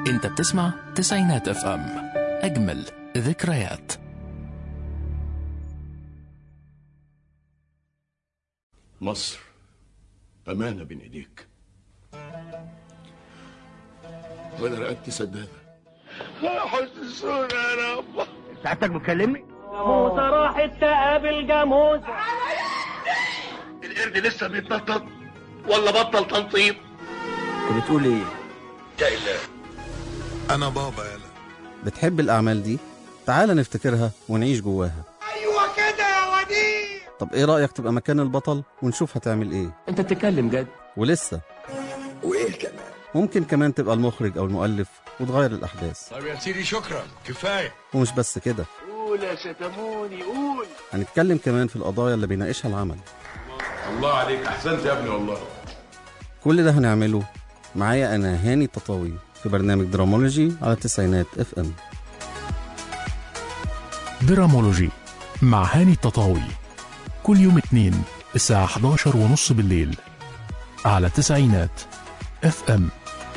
انت بتسمع تسعينات اف ام اجمل ذكريات مصر أمانة بين إيديك وأنا رقبتي سدادة حسسونا يا رب ساعتك بتكلمني موسى راحت تقابل جاموس القرد لسه بيتنطط ولا بطل تنطيط انت بتقول ايه يا إله انا بابا يلا بتحب الأعمال دي؟ تعال نفتكرها ونعيش جواها ايوه كده يا وديع طب إيه رأيك تبقى مكان البطل ونشوف هتعمل إيه؟ انت بتتكلم جد ولسه وايه كمان ممكن كمان تبقى المخرج أو المؤلف وتغير الأحداث طب يا سيدي شكرا كفايه ومش بس كده قول يا شتموني قول هنتكلم كمان في القضايا اللي بيناقشها العمل الله عليك أحسنت يا ابني والله كل ده هنعمله معايا أنا هاني التطاوي في برنامج درامولوجي على التسعينات اف ام درامولوجي مع هاني التطاوي كل يوم اثنين الساعة 11 ونص بالليل على تسعينات اف ام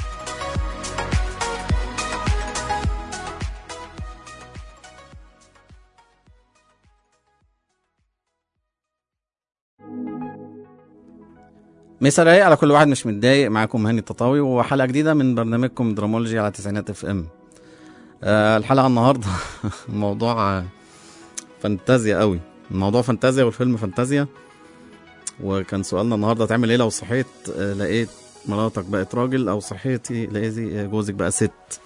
مسا رايق على كل واحد مش متضايق معاكم هاني التطاوي وحلقة جديدة من برنامجكم درامولوجي على تسعينات اف ام آه الحلقة النهاردة موضوع آه، فانتازيا قوي الموضوع فانتازيا والفيلم فانتازيا وكان سؤالنا النهاردة تعمل ايه لو صحيت آه لقيت مراتك بقت راجل او صحيتي لقيتي جوزك بقى ست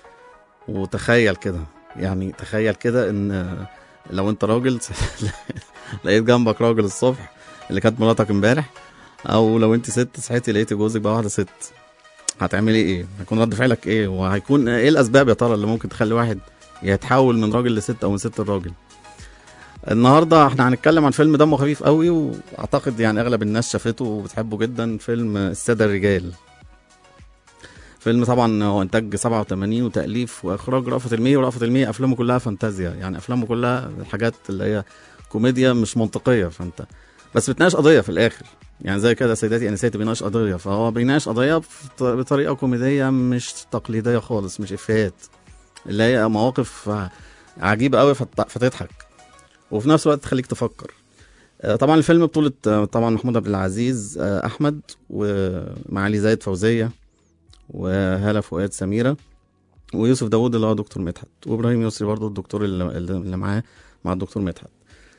وتخيل كده يعني تخيل كده ان آه، لو انت راجل لقيت جنبك راجل الصبح اللي كانت مراتك امبارح او لو انت ست صحيتي لقيتي جوزك بقى واحده ست هتعملي ايه هيكون رد فعلك ايه وهيكون ايه الاسباب يا ترى اللي ممكن تخلي واحد يتحول من راجل لست او من ست لراجل النهارده احنا هنتكلم عن فيلم دمه خفيف قوي واعتقد يعني اغلب الناس شافته وبتحبه جدا فيلم الساده الرجال فيلم طبعا هو انتاج 87 وتاليف واخراج رأفت المية ورأفت المية افلامه كلها فانتازيا يعني افلامه كلها الحاجات اللي هي كوميديا مش منطقيه فانت بس بتناقش قضيه في الاخر يعني زي كده سيداتي انساتي بيناقش قضيه فهو بيناقش قضيه بط- بطريقه كوميديه مش تقليديه خالص مش افيهات اللي هي مواقف عجيبه قوي فت- فتضحك وفي نفس الوقت تخليك تفكر آه، طبعا الفيلم بطولة آه، طبعا محمود عبد العزيز آه، أحمد ومعالي زايد فوزية وهالة فؤاد سميرة ويوسف داوود اللي هو دكتور مدحت وإبراهيم يسري برضه الدكتور اللي اللي معاه مع الدكتور مدحت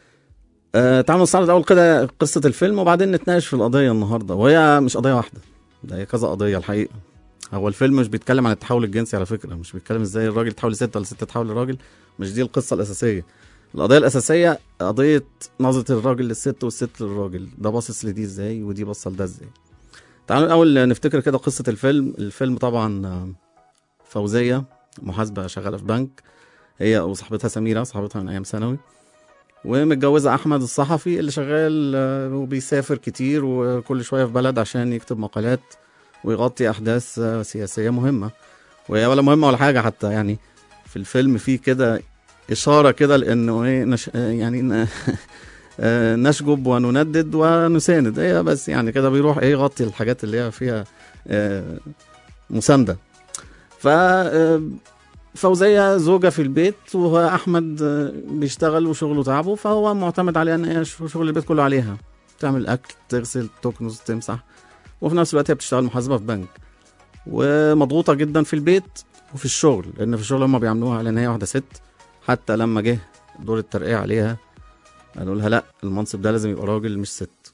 آه تعالوا نستعرض اول كده قصه الفيلم وبعدين نتناقش في القضيه النهارده وهي مش قضيه واحده ده هي كذا قضيه الحقيقه هو الفيلم مش بيتكلم عن التحول الجنسي على فكره مش بيتكلم ازاي الراجل يتحول لست ولا الست تتحول لراجل مش دي القصه الاساسيه القضيه الاساسيه قضيه نظره الراجل للست والست للراجل ده باصص لدي ازاي ودي باصه لده ازاي تعالوا الاول نفتكر كده قصه الفيلم الفيلم طبعا آه، فوزيه محاسبه شغاله في بنك هي وصاحبتها سميره صاحبتها من ايام ثانوي ومتجوزة أحمد الصحفي اللي شغال آه، وبيسافر كتير وكل شوية في بلد عشان يكتب مقالات ويغطي أحداث آه، سياسية مهمة وهي ولا مهمة ولا حاجة حتى يعني في الفيلم في كده إشارة كده لأنه إيه نش... آه، يعني ن- آه، نشجب ونندد ونساند هي بس يعني كده بيروح إيه يغطي الحاجات اللي هي فيها آه، مساندة ف آه، فوزية زوجة في البيت وأحمد آه، بيشتغل وشغله تعبه فهو معتمد عليها إن هي ش- شغل البيت كله عليها تعمل أكل تغسل تكنس تمسح وفي نفس الوقت هي بتشتغل محاسبة في بنك ومضغوطة جدا في البيت وفي الشغل لأن في الشغل هما بيعاملوها على إن هي واحدة ست حتى لما جه دور الترقية عليها قالوا لها لا المنصب ده لازم يبقى راجل مش ست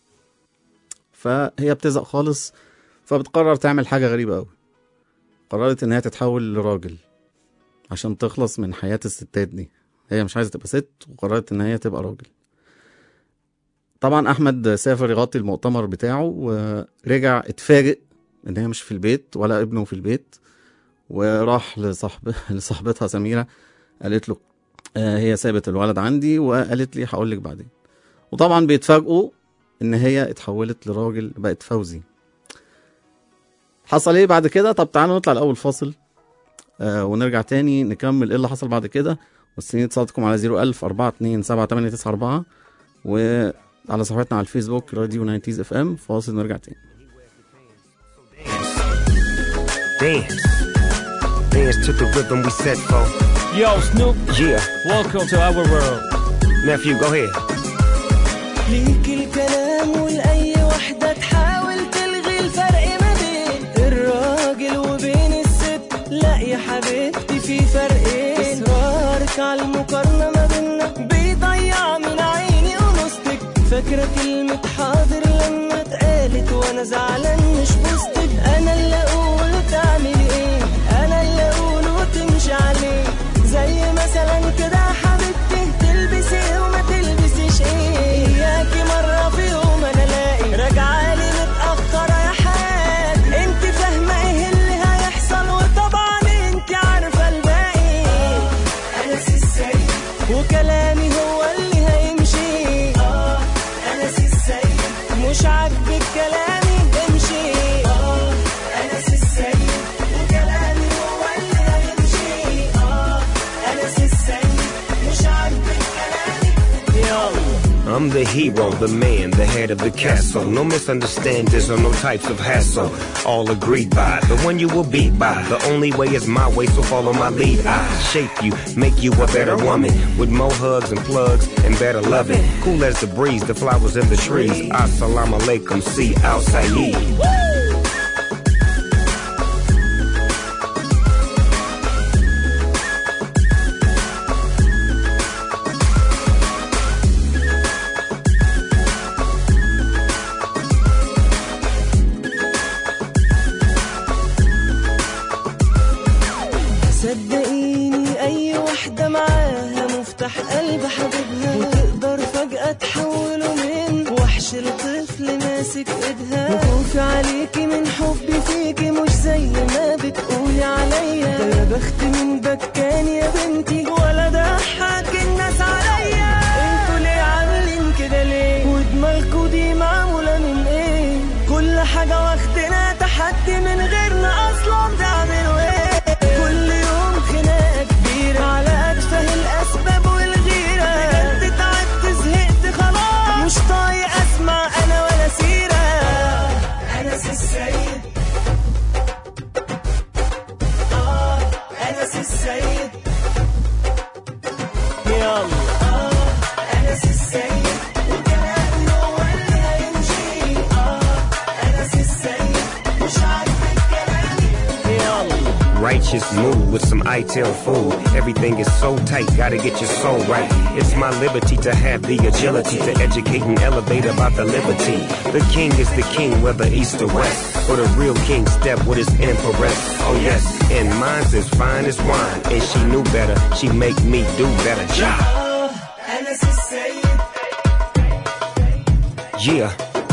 فهي بتزق خالص فبتقرر تعمل حاجة غريبة أوي قررت إن هي تتحول لراجل عشان تخلص من حياة الستات دي هي مش عايزة تبقى ست وقررت إن هي تبقى راجل طبعا أحمد سافر يغطي المؤتمر بتاعه ورجع اتفاجئ إن هي مش في البيت ولا ابنه في البيت وراح لصاحب لصاحبتها سميرة قالت له آه، هي سابت الولد عندي وقالت لي هقول لك بعدين وطبعا بيتفاجئوا إن هي اتحولت لراجل بقت فوزي حصل ايه بعد كده طب تعالوا نطلع الاول فاصل آه ونرجع تاني نكمل ايه اللي حصل بعد كده والسنين اتصالاتكم على 01000 42 7894 وعلى صفحتنا على الفيسبوك راديو 90 اف ام فاصل ونرجع تاني dance dance to the rhythm we set for. Yo, Snoop, Yeah, welcome to our world. nephew, go ahead. ليك الكلام ولأي وحدة تحاول تلغي الفرق ما بين الراجل وبين الست لا يا حبيبتي في فرقين إصرارك على المقارنة ما بينا بيضيع من عيني ونصتك فاكرة كلمة حاضر لما اتقالت وأنا زعلان مش بوستك أنا اللي أقول وتعملي إيه أنا اللي أقول وتمشي عليه زي مثلا كده يا حبيبتي تلبسي إيه وما تلبسيش ايه اياكي مرة في يوم انا الاقي راجعالي متأخرة يا حياتي انت فاهمة ايه اللي هيحصل وطبعا انت عارفة الباقي انا السيد وكلامي هو اللي هيمشي اه انا السيد مش عاجبك كلامي امشي اه انا السيد وكلامي هو اللي هيمشي اه انا السيد مش عاجبك كلامي يلا I'm the hero, the man, the head of the castle. No misunderstandings or no types of hassle. All agreed by the one you will beat by. The only way is my way, so follow my lead. I shape you, make you a better woman with more hugs and plugs and better loving. Cool as the breeze, the flowers in the trees. Assalamu alaikum, see outside. صدقيني اي واحدة معاها مفتاح قلب حبيبها وتقدر فجأة تحوله من وحش لطفل ماسك ايدها وخوفي عليكي من حبي فيكي مش زي ما بتقولي عليا ده يا بخت من بكان يا بنتي ولا ضحك الناس عليا انتوا ليه عاملين كده ليه ودماغكوا دي معمولة من ايه كل حاجة واخدنا تحدي من غيرنا اصلا تعملوا ايه كل يوم خناقة كبيرة على أتفه الأسباب والغيرة بجد تعبت زهقت خلاص مش طايق أسمع أنا ولا سيرة أنا السيد آه أنا السيد يلا آه أنا السيد وكلامي هو اللي هيمشي آه أنا السيد مش عاجبك كلامي يلا Righteous mood with some ITIL food. Everything is so tight, gotta get your soul right. It's my liberty to have the agility to educate and elevate about the liberty. The king is the king, whether east or west. Or the real king step with his empress. Oh yes, and mine's as fine as wine. And she knew better, she make me do better. Ja! أنا السيد Yeah.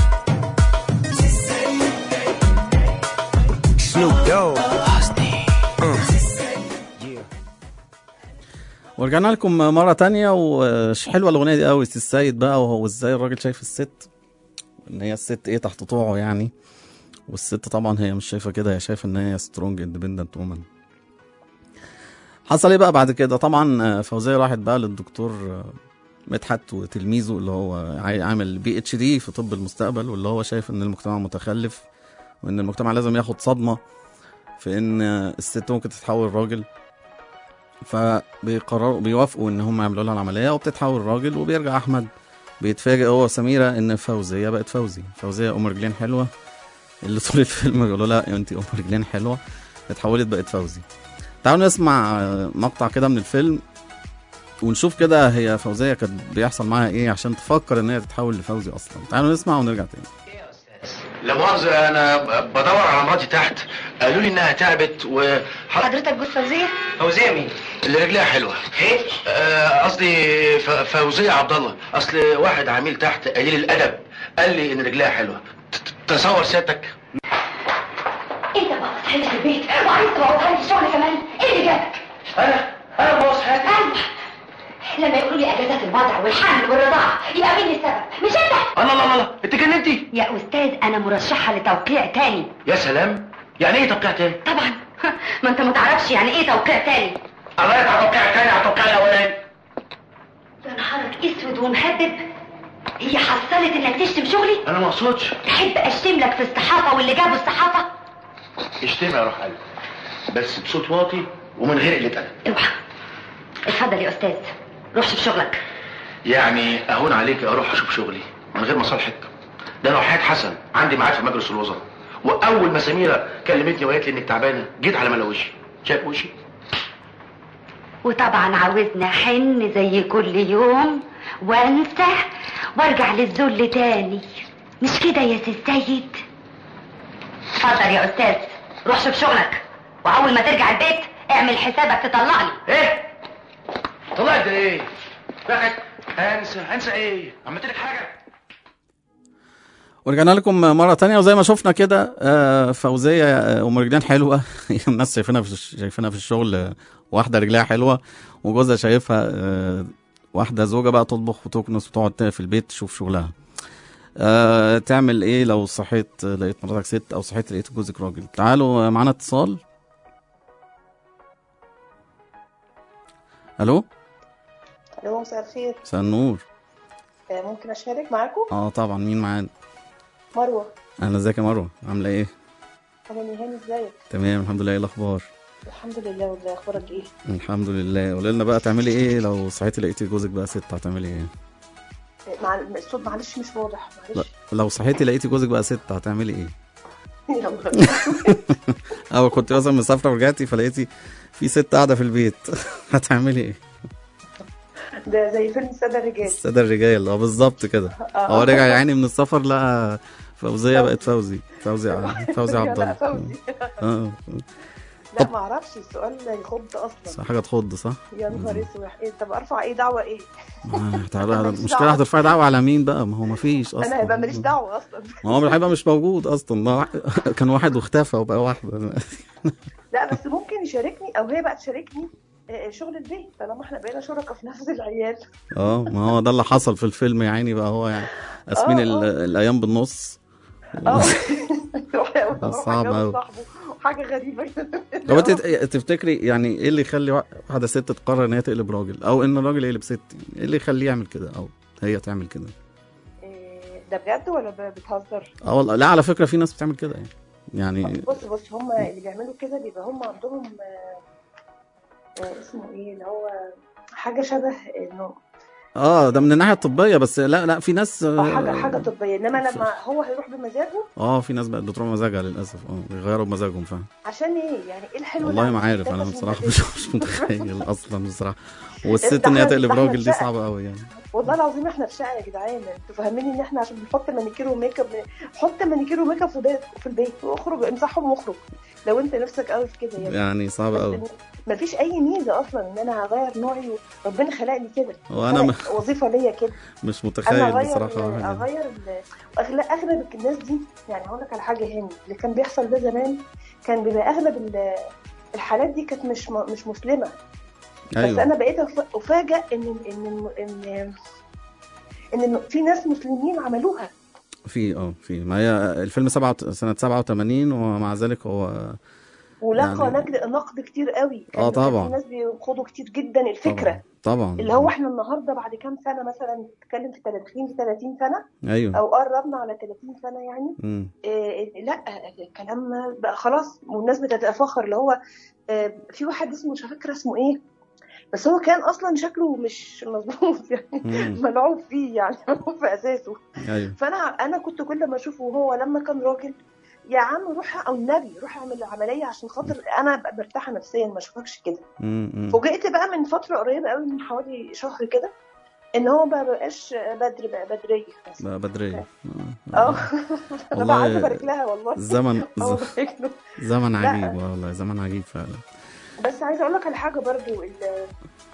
Snoop Dogg. Uh. Yeah. ورجعنا لكم مرة تانية وش حلوة الأغنية دي قوي السيد بقى وهو ازاي الراجل شايف الست ان هي الست ايه تحت طوعه يعني والست طبعا هي مش شايفة كده هي شايفة ان هي سترونج اندبندنت وومن حصل ايه بقى بعد كده طبعا فوزية راحت بقى للدكتور مدحت وتلميذه اللي هو عاي- عامل بي اتش دي في طب المستقبل واللي هو شايف ان المجتمع متخلف وان المجتمع لازم ياخد صدمة في ان الست ممكن تتحول راجل فبيقرروا بيوافقوا ان هم يعملوا لها العمليه وبتتحول راجل وبيرجع احمد بيتفاجئ هو وسميره ان فوزيه بقت فوزي فوزيه ام رجلين حلوه اللي طول الفيلم يقولوا لها انت ام رجلين حلوه اتحولت بقت فوزي تعالوا نسمع آه، مقطع كده من الفيلم ونشوف كده هي فوزيه كانت بيحصل معاها ايه عشان تفكر ان هي تتحول لفوزي اصلا تعالوا نسمع ونرجع تاني لا مؤاخذة أنا بدور على مراتي تحت قالوا لي إنها تعبت و حضرتك جوز فوزية؟ فوزية مين؟ اللي رجليها حلوة إيه؟ آه، قصدي ف- فوزية عبد الله أصل واحد عميل تحت قليل الأدب قال لي إن رجليها حلوة ت- ت- تصور سيادتك انت بقى صحيت في البيت وعايز تبوظها لي الشغل كمان ايه اللي جابك؟ أنا أنا بوظ حياتي ايوه لما يقولوا لي اجازات الوضع والحمل والرضاعه يبقى مين السبب؟ مش انت الله الله الله أنت جننتي يا استاذ انا مرشحه لتوقيع تاني يا سلام يعني إيه توقيع تاني؟ طبعا ما انت ما تعرفش يعني ايه توقيع تاني الله يبقى توقيع تاني على توقيع الأولاني يا نهارك اسود ومهبب هي حصلت انك تشتم شغلي أنا ما أقصدش تحب اشتم لك في الصحافه واللي جابوا الصحافه اشتمي يا روح قلبي بس بصوت واطي ومن غير قله ادب اوعى اتفضل يا استاذ روح شوف شغلك يعني اهون عليك اروح اشوف شغلي من غير مصالحك ده انا وحياة حسن عندي ميعاد في مجلس الوزراء واول ما سميره كلمتني وقالت لي انك تعبانه جيت على ملا وشي شايف وشي وطبعا عاوزني احن زي كل يوم وانسى وارجع للذل تاني مش كده يا سي السيد اتفضل يا استاذ روح شوف شغلك واول ما ترجع البيت اعمل حسابك تطلعني ايه طلعت ايه بقت انسى انسى ايه عملت لك حاجه ورجعنا لكم مرة تانية وزي ما شفنا كده آه، فوزية آه، أم رجلين حلوة الناس شايفينها في الش- شايفينها في الشغل آه، واحدة رجليها حلوة وجوزها شايفها آه، واحدة زوجة بقى تطبخ وتكنس وتقعد في البيت تشوف شغلها آه، تعمل ايه لو صحيت آه، لقيت مراتك ست او صحيت لقيت جوزك راجل تعالوا آه، معانا اتصال الو الو مساء الخير مساء النور آه، ممكن اشارك معاكم اه طبعا مين معانا مروه اهلا ازيك يا مروه عامله ايه اهلا نهاني ازيك تمام الحمد لله ايه الاخبار الحمد لله والله اخبارك ايه الحمد لله قولي لنا بقى تعملي ايه لو صحيتي لقيتي جوزك بقى ست هتعملي ايه آه، مع الصوت معلش مش واضح لا معلش لو صحيتي لقيتي جوزك بقى ست هتعملي ايه يا نهار او كنت مثلا مسافره ورجعتي فلقيتي في ست قاعده في البيت هتعملي ايه ده زي فيلم الساده الرجال الساده الرجال اه بالظبط كده آه. هو رجع يعني من السفر لقى فوزيه بقت فوزي فوزي ع- فوزي عبد لا الله فوزي اه لا ما اعرفش السؤال يخض اصلا صح، حاجه تخض صح يا نهار اسود ايه طب ارفع ايه دعوه ايه آه، تعالى المشكله هترفعي دعوه على مين بقى ما هو ما فيش انا هيبقى اصلا ماليش دعوه اصلا ما هو هيبقى مش موجود اصلا ما واحد- كان واحد واختفى وبقى واحده لا بس ممكن يشاركني او هي بقى تشاركني آه، شغل البيت طالما احنا بقينا شركاء في نفس العيال اه ما هو ده اللي حصل في الفيلم يا عيني بقى هو يعني قاسمين آه، ال- الايام بالنص اه صعب أوي. صاحبه حاجه غريبه طب انت تفتكري يعني ايه اللي يخلي وا- واحده ست تقرر ان هي تقلب راجل او ان الراجل يقلب ست ايه اللي يخليه يعمل كده او هي تعمل كده ده بجد ولا ب- بتهزر؟ اه والله لا على فكره في ناس بتعمل كده يعني يعني بص بص هم اللي بيعملوا كده بيبقى هم عندهم آه، آه، اسمه ايه اللي هو حاجه شبه انه اه ده من الناحيه الطبيه بس لا لا في ناس آه، حاجه اه, حاجه طبيه انما لما هو هيروح بمزاجه آه في ناس بقت بتروح مزاجها للاسف اه بيغيروا بمزاجهم فعلا عشان ايه يعني ايه الحلو والله اللي ما عندك؟ عارف ده انا مش بصراحه متخيل. مش مش متخيل اصلا بصراحه والست ده ان هي احنا- تقلب ده احنا راجل دي في شقة. صعبه قوي يعني والله العظيم احنا في شقه يا جدعان انتوا فاهمين ان احنا عشان بنحط مانيكير وميك اب حط مانيكير وميك اب في البيت في البيت واخرج امسحهم واخرج لو انت نفسك قوي في كده يعني يعني صعبه بس قوي مفيش اي ميزه اصلا ان انا هغير نوعي وربنا خلقني كده وأنا م- خلق وظيفه ليا كده مش انا متخيل اغير بصراحه واحد يعني. اغير ال- أغلب اغلب الناس دي يعني هقول لك على حاجه هاني اللي كان بيحصل ده زمان كان بيبقى اغلب ال- الحالات دي كانت مش م- مش مسلمه بس ايوه انا بقيت أف- افاجئ ان ان ان ان في ناس مسلمين عملوها في اه في ما هي الفيلم سبعة سنة 87 ومع ذلك هو ولقى يعني- نقد نقد كتير قوي كان- آه كان طبعا. في ناس بيخوضوا كتير جدا الفكره طبعا اللي هو احنا النهارده بعد كام سنه مثلا بتتكلم في 30 في 30 سنه ايوه او قربنا على 30 سنه يعني مم. إيه لا الكلام بقى خلاص والناس بتتفاخر اللي هو آه، في واحد اسمه مش فاكره اسمه ايه بس هو كان اصلا شكله مش مظبوط يعني مم. ملعوب فيه يعني ملعوب في اساسه ايوه فانا انا كنت كل ما اشوفه وهو لما كان راجل يا عم روح او النبي روح اعمل عمليه عشان خاطر انا ابقى مرتاحه نفسيا ما اشوفكش كده مم. مم. فوجئت بقى من فتره قريبه قوي من حوالي شهر كده ان هو ما بقاش بدر بقى بدريه بس بقى بدرية اه انا والله بقى عايزه ابارك لها والله زمن اه ز- بارك له. زمن لا. عجيب والله زمن عجيب فعلا بس عايزه اقول لك على حاجه برضو ال-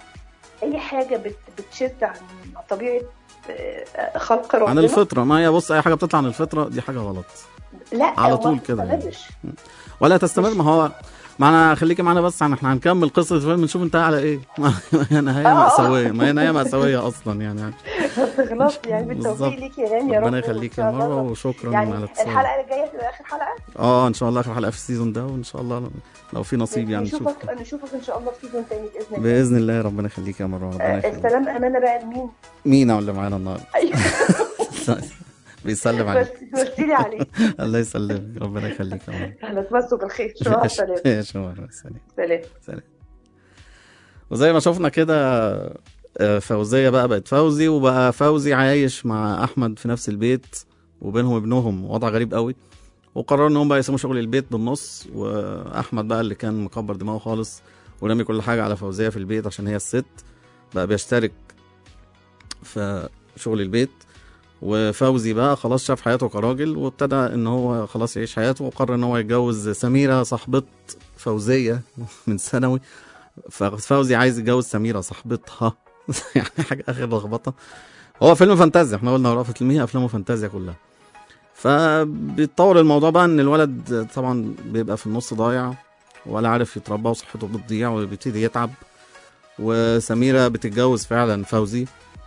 اي حاجه بت بتشد عن طبيعه آه، خلق ربنا عن الفطرة ما هي بص اي حاجة بتطلع عن الفطرة دي حاجة غلط لا على وما طول كده يعني. تستمرش. ولا تستمر ما هو ما انا خليكي معانا بس عن احنا هنكمل قصة الفيلم نشوف انتهى على ايه هي نهاية آه. مأساوية ما هي نهاية مأساوية اصلا يعني بس خلاص يعني بالتوفيق بالظبط. ليك يا هاني يا رب ربنا يخليك يا وإن شاء مروة الله. وشكرا يعني على الاتصال الحلقه الجايه تبقى اخر حلقه اه ان شاء الله اخر حلقة في السيزون ده وان شاء الله لو في نصيب يعني نشوف نشوفك نشوفك ان شاء الله في سيزون تاني باذن الله باذن الله ربنا يخليك يا مروة ربنا آه، يخليك السلام امانه بقى لمين؟ مين اللي معانا النهارده ايوه بيسلم عليك بس مسيلي عليه الله يسلمك ربنا يخليك يا عمر اهلا تمسوا بالخير شو مع السلامه يا شمر سلام سلام سلام وزي ما شفنا كده آه، فوزية بقى بقت فوزي وبقى فوزي عايش مع أحمد في نفس البيت وبينهم ابنهم وضع غريب قوي وقرروا ان هم بقى يسيبوا شغل البيت بالنص واحمد بقى اللي كان مكبر دماغه خالص ورمي كل حاجه على فوزيه في البيت عشان هي الست بقى بيشترك في شغل البيت وفوزي بقى خلاص شاف حياته كراجل وابتدى ان هو خلاص يعيش حياته وقرر ان هو يتجوز سميره صاحبة فوزيه من ثانوي ففوزي عايز يتجوز سميره صاحبتها يعني حاجه اخر لخبطه هو فيلم فانتازيا احنا قلنا رأفت المية افلامه فانتازيا كلها فبيتطور الموضوع بقى ان الولد طبعا بيبقى في النص ضايع ولا عارف يتربى وصحته بتضيع وبيبتدي يتعب وسميرة بتتجوز فعلا فوزي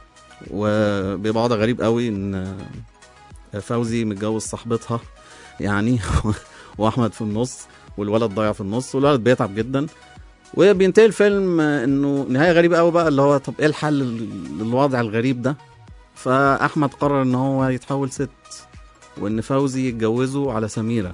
وبيبقى وضع غريب قوي ان فوزي متجوز صاحبتها يعني واحمد في النص والولد ضايع في النص والولد بيتعب جدا وبينتهي الفيلم انه نهايه غريبه قوي بقى اللي هو طب ايه الحل للوضع الغريب ده فاحمد قرر ان هو يتحول ست وان فوزي يتجوزه على سميره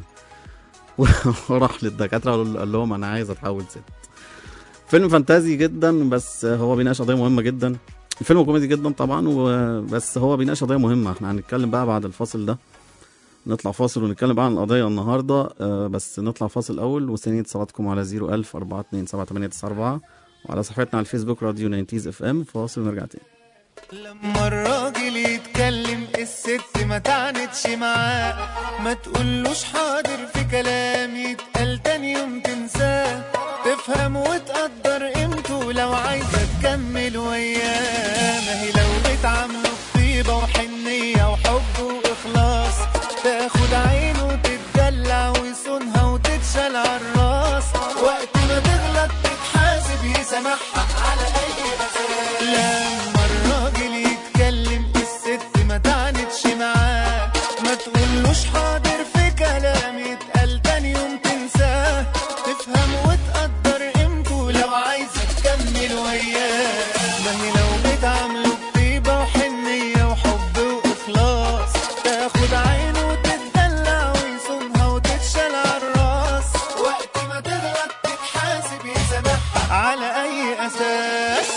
وراح للدكاتره قال لهم انا عايز اتحول ست فيلم فانتازي جدا بس هو بيناقش قضيه مهمه جدا الفيلم كوميدي جدا طبعا وبس هو بيناقش قضيه مهمه احنا هنتكلم بقى بعد الفاصل ده نطلع فاصل ونتكلم بقى عن القضيه النهارده آه، بس نطلع فاصل الاول ومستنيين اتصالاتكم على 01000 427 وعلى صفحتنا على الفيسبوك راديو 90 اف ام فاصل ونرجع تاني لما الراجل يتكلم الست ما تعنتش معاه ما تقولوش حاضر في كلام يتقال تاني يوم تنساه تفهم وتقدر قيمته لو عايزة تكمل وياه ما هي لو بتعامله بطيبة وحنية وحب وإخلاص تاخد عينه وتتدلع ويصونها وتتشال عالراس وقت ما تغلط تتحاسب يسامحها على أي أساس لما الراجل يتكلم الست ما تعنتش معاه ما تقولوش حاضر في كلام يتقال تاني يوم تنساه تفهم وتقدر قيمته لو عايزة تكمل وياه ما هي لو بتعامله بطيبة وحنية وحب وإخلاص تاخد عينه وتتدلع ويصونها وتتشال عالراس وقت ما تغلط تتحاسب يسامحها على أي أساس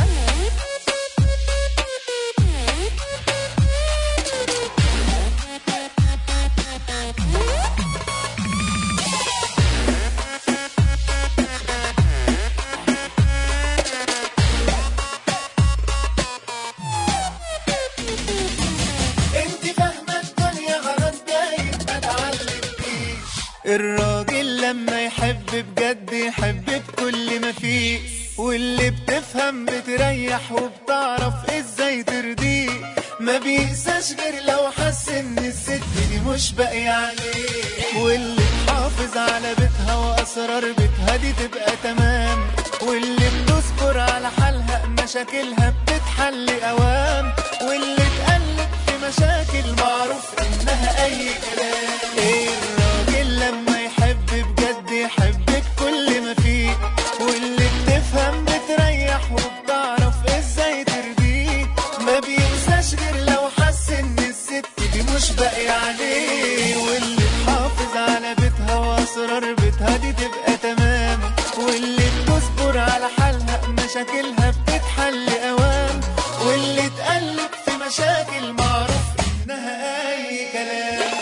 انت فاهمة الدنيا غلط دايب ما تعلمتيش الراجل لما يحب بجد يحب بكل ما فيه واللي بتفهم بتريح وبتعرف ازاي ترضيه ما بيقساش غير لو حس ان الست دي مش باقية عليه واللي تحافظ على بيتها واسرار بيتها دي تبقى تمام واللي بتصبر على حالها مشاكلها بتتحل اوام واللي تقلب في مشاكل معروف انها اي كلام ايه الراجل لما يحب بجد يحب بكل ما فيه واللي بتفهم بتريح وبتعرف ازاي ترضيه ما بينساش غير لو حس ان الست دي مش باقية عليه واللي تحافظ على بيتها واسرار بيتها دي تبقى تمام واللي بتصبر على حالها مشاكلها بتتحل اوام واللي تقلب في مشاكل معروف انها اي كلام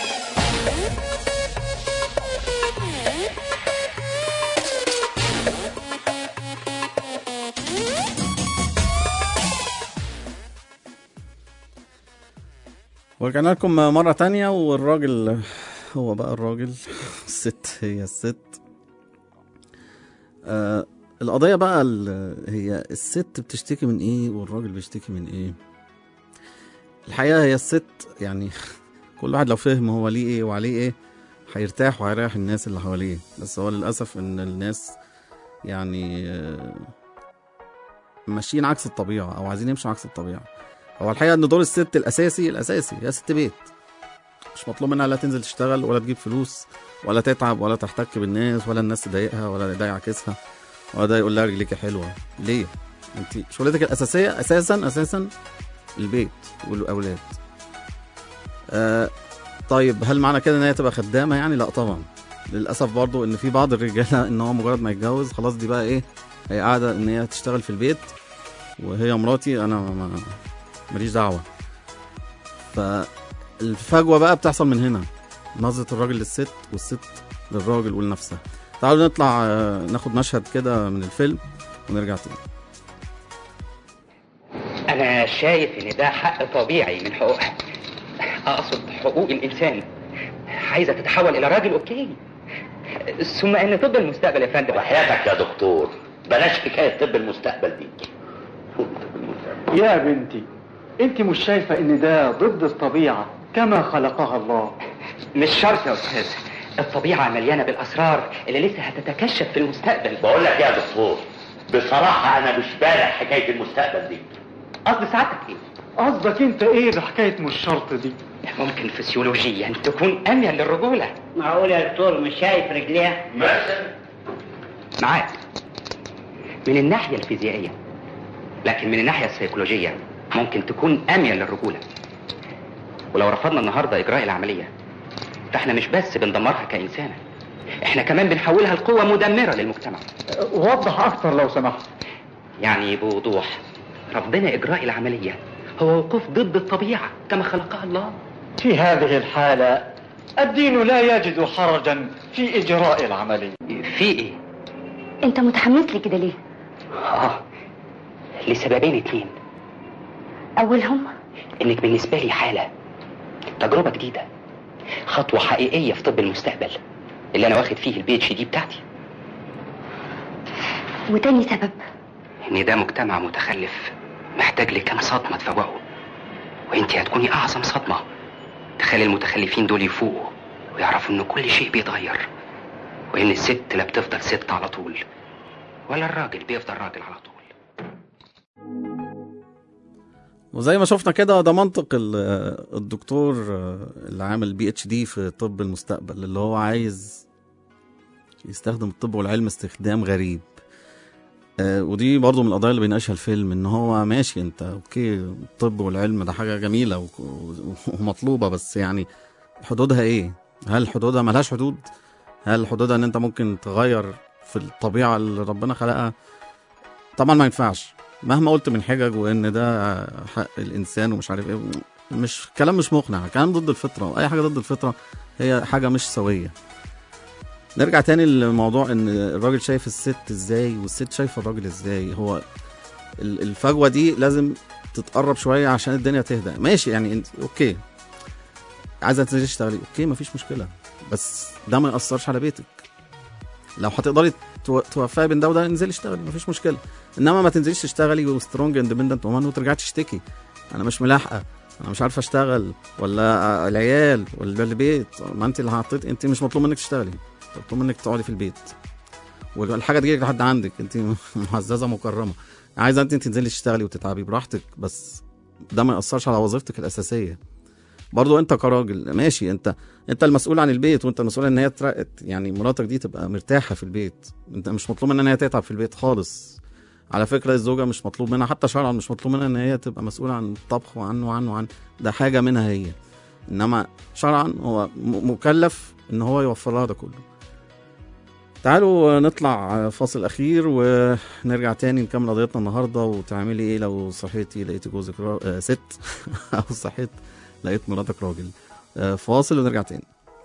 ورجعنا لكم مرة تانية والراجل هو بقى الراجل الست هي الست آه القضية بقى ال- هي الست بتشتكي من ايه والراجل بيشتكي من ايه الحقيقة هي الست يعني كل واحد لو فهم هو ليه ايه وعليه ايه هيرتاح وهيريح الناس اللي حواليه بس هو للأسف ان الناس يعني آه، ماشيين عكس الطبيعة او عايزين يمشوا عكس الطبيعة هو الحقيقة ان دور الست الاساسي الاساسي هي ست بيت مش مطلوب منها لا تنزل تشتغل ولا تجيب فلوس ولا تتعب ولا تحتك بالناس ولا الناس تضايقها ولا ده يعكسها ولا ده يقول لها رجليكي حلوه ليه؟ انت شغلتك الاساسيه اساسا اساسا البيت والاولاد آه طيب هل معنى كده ان هي تبقى خدامه يعني لا طبعا للاسف برضو ان في بعض الرجاله ان هو مجرد ما يتجوز خلاص دي بقى ايه هي قاعده ان هي تشتغل في البيت وهي مراتي انا ما- ما ماليش دعوه فالفجوه بقى بتحصل من هنا نظره الراجل للست والست للراجل ولنفسها تعالوا نطلع آه، ناخد مشهد كده من الفيلم ونرجع تاني أنا شايف إن ده حق طبيعي من حقوقها أقصد حقوق الإنسان عايزة تتحول إلى راجل أوكي ثم إن طب المستقبل يا فندم وحياتك يا دكتور بلاش حكايه طب المستقبل دي يا بنتي انت مش شايفة ان ده ضد الطبيعة كما خلقها الله مش شرط يا أستاذ الطبيعة مليانة بالأسرار اللي لسه هتتكشف في المستقبل بقول لك يا دكتور بصراحه انا مش بالع حكايه المستقبل دي قصد سعادتك إيه؟ قصدك انت ايه بحكاية مش شرط دي ممكن فسيولوجيا تكون أميل للرجولة معقول يا دكتور مش شايف رجليها مثلا معاك من الناحية الفيزيائية لكن من الناحية السيكولوجية ممكن تكون أميل للرجولة ولو رفضنا النهاردة إجراء العملية فإحنا مش بس بندمرها كإنسانة إحنا كمان بنحولها لقوة مدمرة للمجتمع وضح اكتر لو سمحت يعني بوضوح رفضنا إجراء العملية هو وقوف ضد الطبيعة كما خلقها الله في هذه الحالة الدين لا يجد حرجا في اجراء العملية في إيه؟ انت متحمس لي كده ليه آه لسببين اتنين اولهم انك بالنسبه لي حاله تجربه جديده خطوه حقيقيه في طب المستقبل اللي انا واخد فيه البي اتش دي بتاعتي وتاني سبب ان ده مجتمع متخلف محتاج لكام صدمه تفوقه وانت هتكوني اعظم صدمه تخلي المتخلفين دول يفوقوا ويعرفوا ان كل شيء بيتغير وان الست لا بتفضل ست على طول ولا الراجل بيفضل راجل على طول وزي ما شفنا كده ده منطق ال- الدكتور اللي عامل بي اتش دي في طب المستقبل اللي هو عايز يستخدم الطب والعلم استخدام غريب آه، ودي برضو من القضايا اللي بيناقشها الفيلم ان هو ماشي انت اوكي الطب والعلم ده حاجه جميله و- و- ومطلوبه بس يعني حدودها ايه؟ هل حدودها ملهاش حدود؟ هل حدودها ان انت ممكن تغير في الطبيعه اللي ربنا خلقها؟ طبعا ما ينفعش مهما قلت من حجج وان ده حق الانسان ومش عارف ايه مش كلام مش مقنع كلام ضد الفطره واي حاجه ضد الفطره هي حاجه مش سويه نرجع تاني لموضوع ان الراجل شايف الست ازاي والست شايفه الراجل ازاي هو ال- الفجوه دي لازم تتقرب شويه عشان الدنيا تهدى ماشي يعني انت اوكي عايزه تنزلي تشتغلي اوكي مفيش مشكله بس ده ما ياثرش على بيتك لو هتقدري تو- توفقي بين ده وده انزلي اشتغلي مفيش مشكله انما ما تنزليش تشتغلي وسترونج اندبندنت ومان وترجعي تشتكي انا مش ملاحقه انا مش عارفه اشتغل ولا العيال ولا البيت ما انت اللي حطيت انت مش مطلوب منك تشتغلي مطلوب منك تقعدي في البيت والحاجه تجيلك لحد عندك انت معززه مكرمه عايزه انت تنزلي تشتغلي وتتعبي براحتك بس ده ما ياثرش على وظيفتك الاساسيه برضو انت كراجل ماشي انت انت المسؤول عن البيت وانت المسؤول ان هي تر... يعني مراتك دي تبقى مرتاحه في البيت انت مش مطلوب منها ان هي تتعب في البيت خالص على فكره الزوجه مش مطلوب منها حتى شرعا مش مطلوب منها ان هي تبقى مسؤوله عن الطبخ وعن وعن وعن ده حاجه منها هي انما شرعا هو م- مكلف ان هو يوفر لها ده كله تعالوا نطلع فاصل اخير ونرجع تاني نكمل قضيتنا النهارده وتعملي ايه لو صحيتي لقيتي جوزك را... آه، ست او صحيت لقيت مراتك راجل آه، فاصل ونرجع تاني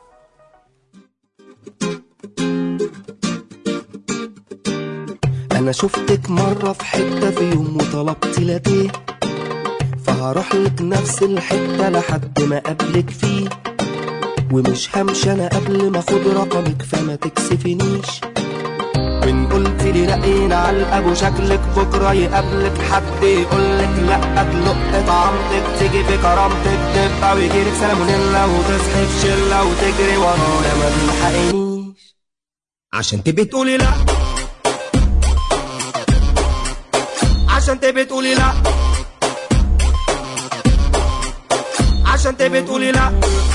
انا شفتك مرة في حتة في يوم وطلبت لاتيه فهروح لك نفس الحتة لحد ما اقابلك فيه ومش همشي انا قبل ما اخد رقمك فما تكسفنيش وان قلت لي رقينا على الابو شكلك بكره يقابلك حد يقولك لا تلق طعمتك تيجي في كرامتك تبقى ويجيلك سلمونيلا وتصحي في شله وتجري ورايا ما تلحقنيش عشان تبقي تقولي لا عشان تبقي تقولي لا عشان تبقي تقولي لا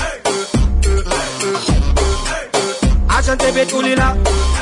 عشان تبقي تقولي لا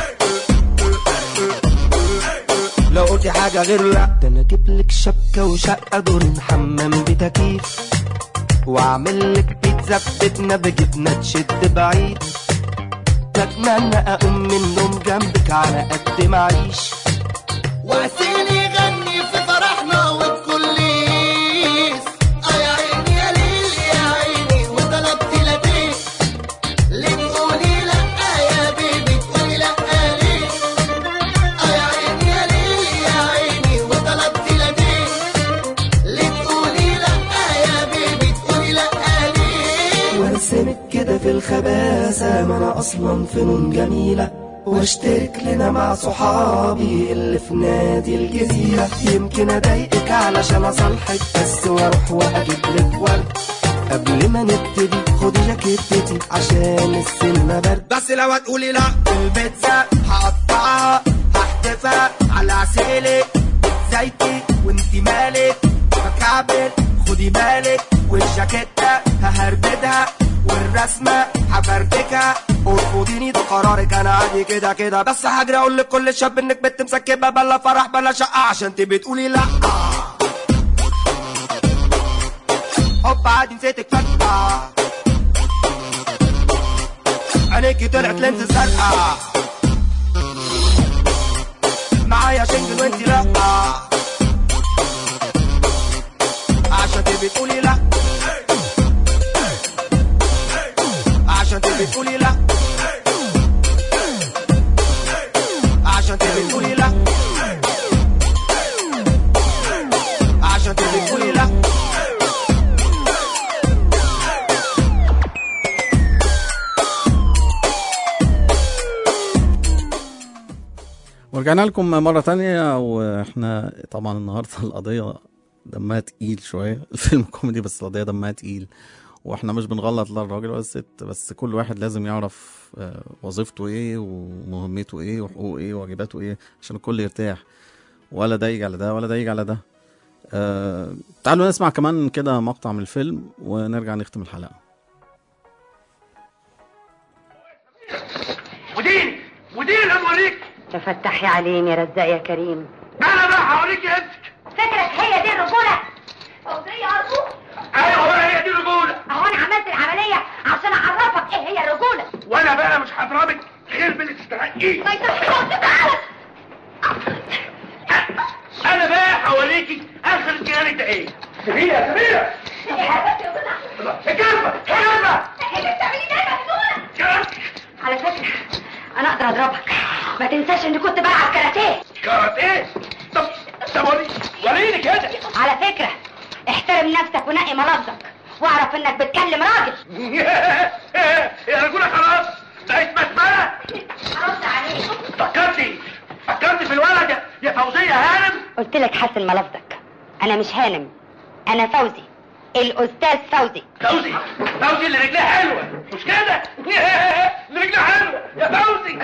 لو قلتي حاجة غير لا ده انا اجيب لك شبكة وشقة دور حمام بتكييف واعمل لك بيتزا ببيتنا بجبنة تشد بعيد بتمنى اقوم من النوم جنبك على قد ما اعيش وعسيل يغني في فرحنا والكليس اه يا عيني يا ليل يا عيني وطلبت لاتيه ليه تقولي لا يا بيبي تقولي لا ليه اه يا عيني يا ليل يا عيني وطلبت لاتيه ليه تقولي لا يا بيبي تقولي لا ليه وارسمك كده في الخباثة ما انا اصلا فنون جميلة واشترك لنا مع صحابي اللي في نادي الجزيرة يمكن اضايقك علشان اصالحك بس واروح واجيب لك ورد قبل ما نبتدي خدي جاكيتتي عشان السينما برد بس لو هتقولي لا البيتزا هقطعها هحدفها على عسيلك زيتي وانتي مالك بكعبل خدي بالك والجاكيتة ههربدها والرسمة هفرتكها ارفضيني ده قرارك انا عادي كده كده بس هجري اقول لكل شاب انك بنت مسكبه بلا فرح بلا شقه عشان تبقي تقولي لا هوب عادي نسيتك فجأة عينيكي طلعت لينز زرقاء معايا شنجن وانتي لا عشان تبقي تقولي لا عشان تبقي تقولي لا عشان تبقي تقولي لا عشان تبقي تقولي لا ورجعنا لكم مرة تانية واحنا طبعا النهاردة القضية دمها تقيل شوية الفيلم كوميدي بس القضية دمها تقيل واحنا مش بنغلط لا الراجل ولا الست بس كل واحد لازم يعرف آه، وظيفته ايه ومهمته ايه وحقوقه ايه وواجباته ايه عشان الكل يرتاح ولا ده يجي على ده ولا ده يجي على ده آه تعالوا نسمع كمان كده مقطع من الفيلم ونرجع نختم الحلقة مدير مدير انا بوريك تفتحي علينا يا رزاق يا كريم انا بقى هوريك امسك فكرك هي دي الرجولة فوزية أرجوك ايوه بقى هي دي الرجوله أهو أنا عملت العملية عشان أعرفك إيه هي الرجولة وانا بقى مش هضربك غير باللي تستحقيه ما يصحش تعالى انا بقى هوريكي اخر الجيران ده ايه سميرة يا سميرة الكلمة الكلمة على فكرة أنا أقدر أضربك ما تنساش إني كنت بلعب كاراتيه كاراتيه طب طب وريني وريني كده على فكرة احترم نفسك ونقي ملفظك واعرف إنك بتكلم راجل يا رجولة خلاص بقيت مسمرة هرد عليك فكرتي فكرتي في الولد يا- يا فوزية هانم قلت لك حسن ملفظك أنا مش هانم أنا فوزي الأستاذ فوزي فوزي فوزي اللي رجلها حلوة مش كده اللي رجلها حلوة يا فوزي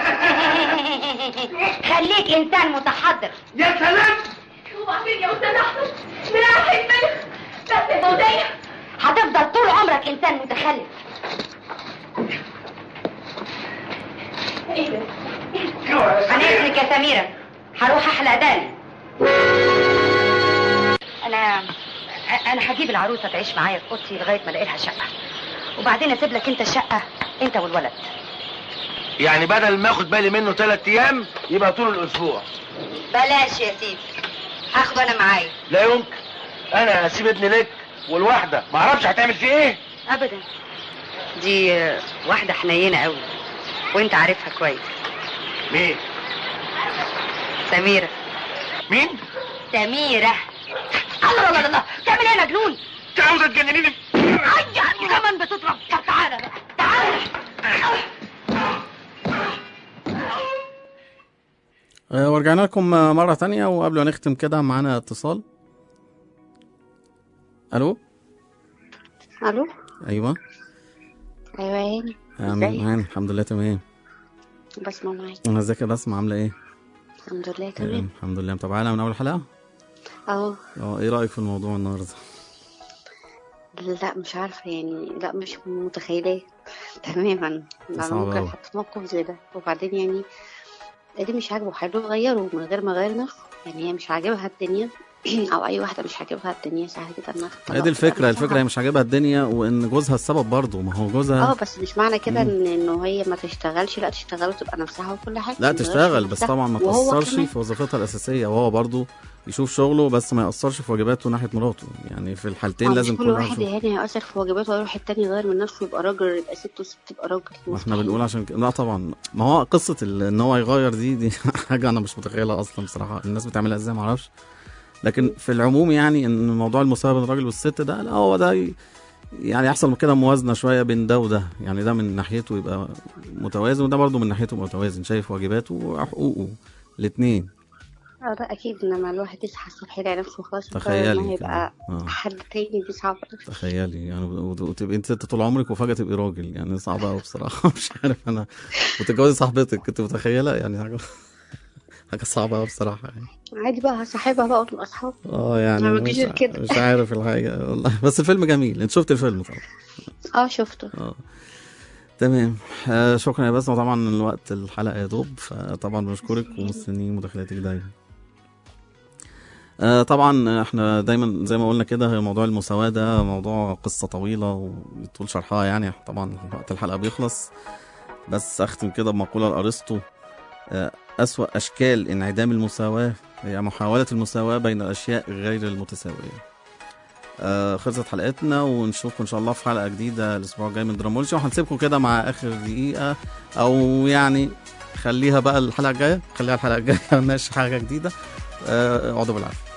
خليك إنسان متحضر يا سلام وبعدين يا أستاذ أحمد من أحد منك بس فوزية هتفضل طول عمرك إنسان متخلف ايه ده؟ أنا اسمك يا سميرة هروح أحلق داني أنا أنا هجيب العروسة تعيش معايا في أوضتي لغاية ما ألاقي لها شقة وبعدين أسيب لك أنت الشقة أنت والولد يعني بدل ما اخد بالي منه ثلاث ايام يبقى طول الاسبوع بلاش يا سيدي هاخده أنا معايا لا يمكن انا اسيب ابني لك والواحده ما اعرفش هتعمل فيه ايه أبدا دي آه، واحدة حنينة قوي وأنت عارفها كويس مين سميرة مين سميرة الله الله الله تعمل ايه يا مجنون انت عاوزه تجننيني أي كمان بتضرب طب تعالى بقى تعالى آه، ورجعنا لكم آه، مرة تانية وقبل ما نختم كده معانا اتصال الو الو ايوه ايوه يا هاني آمين ازيك؟ معانا الحمد لله تمام بسمع معاك انا ازيك يا بسمة عاملة ايه؟ الحمد لله تمام تمام الحمد لله متابعانا من اول حلقة؟ اه اه ايه رأيك في الموضوع النهاردة؟ لا مش عارفه يعني لا مش متخيلاه تماما انا صعب ممكن أوي. احط في موقف زي ده وبعدين يعني اللي مش عاجبه حلو غيره من غير ما غير نفسه يعني هي مش عاجبها الدنيا او اي واحده مش عاجبها الدنيا سهل جدا انها هي تطلق دي الفكره الفكره هي مش عاجبها الدنيا وان جوزها السبب برضه ما هو اه جوزها بس مش معنى كده مم. ان انه هي ما تشتغلش لا تشتغل وتبقى نفسها وكل حاجه لا ما تغيرش تشتغل من بس نفسها. طبعا ما وهو تأثرش كمان. في وظيفتها الأساسية وهو برضه يشوف شغله بس ما يأثرش في واجباته ناحية مراته يعني في الحالتين ما لازم مش كل كل واحد واحد يشوف يعني هيأثر في واجباته ويروح التاني يغير من نفسه يبقى راجل يبقى ست وست تبقى راجل ما احنا بنقول عشان كده لا طبعا ما هو قصة ال- ان هو يغير دي دي حاجة انا مش متخيلها اصلا بصراحة الناس بتعملها ازاي معرفش لكن في العموم يعني ان موضوع المساواة بين الراجل والست ده لا هو ده ي- يعني يحصل كده موازنة شوية بين ده وده يعني ده من ناحيته يبقى متوازن وده برضه من ناحيته متوازن شايف واجباته وحقوقه الاتنين اه ده اكيد انما الواحد يصحى الصبح يلاقي نفسه خلاص قرر تخيلي انه كده. يبقى آه. حد تاني دي صعبة تخيلي يعني وت- وتبقي انت ست طول عمرك وفجأة تبقي راجل يعني صعبة قوي بصراحة مش عارف انا وتتجوزي صاحبتك كنت متخيلة يعني حاجة حاجة صعبة قوي بصراحة يعني عادي بقى هصاحبها بقى ونبقى اصحاب اه يعني ما مش, بجيش غير كده. مش عارف الحاجة والله بس الفيلم جميل انت شفت الفيلم طبعا اه شفته اه تمام آه شكرا يا بسمة طبعا الوقت الحلقة يا دوب فطبعا بنشكرك ومستنيين مداخلاتك دايما آه طبعا احنا دايما زي ما قلنا كده هي موضوع المساواة ده موضوع قصة طويلة ويطول شرحها يعني طبعا وقت الحلقة بيخلص بس اختم كده بمقولة لأرسطو آه أسوأ أشكال انعدام المساواة هي محاولة المساواة بين الأشياء غير المتساوية آه خلصت حلقتنا ونشوفكم ان شاء الله في حلقه جديده الاسبوع الجاي من درامولوجي وهنسيبكم كده مع اخر دقيقه او يعني خليها بقى الحلقه الجايه خليها الحلقه الجايه ونناقش حاجه جديده آه، اقعدوا بالعافيه